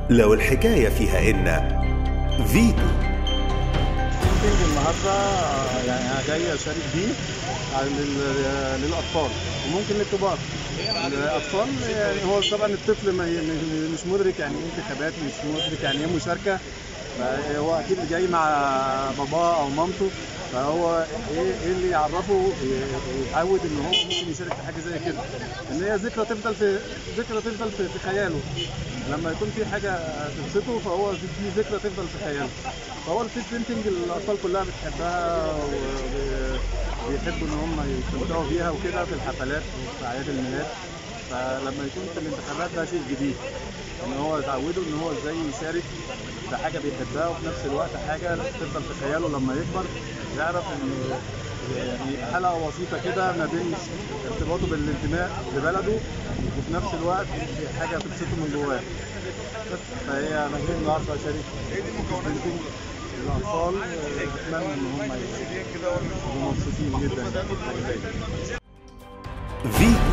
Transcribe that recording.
لو الحكاية فيها إن فيتو ميتنج النهارده آه، يعني انا جاي اشارك بيه على لل- للاطفال وممكن للكبار الاطفال يعني هو طبعا الطفل ما ي- م- مش مدرك يعني ايه انتخابات مش مدرك يعني ايه مشاركه فهو اكيد جاي مع باباه او مامته فهو ايه ايه اللي يعرفه ي- يتعود ان هو ممكن يشارك في حاجه زي كده ان هي ذكرى تفضل في ذكرى تفضل في, في خياله لما يكون في حاجه تبسطه فهو في في ذكرى تفضل في خياله فهو الفيس بينتنج الاطفال كلها بتحبها وبيحبوا ان هم يستمتعوا بيها وكده في الحفلات وفي اعياد الميلاد فلما يكون في الانتخابات ده شيء جديد ان هو يتعودوا ان هو ازاي يشارك في حاجه بيحبها وفي نفس الوقت حاجه تفضل في خياله لما يكبر يعرف ان يعني حلقه وسيطه كده ما بين ارتباطه بالانتماء لبلده وفي نفس الوقت حاجه تبسطه من جواه بس فهي انا جاي النهارده اشارك بنتين الاطفال اتمنى ان هم يبقوا مبسوطين جدا بالحاجه زي كده فيتو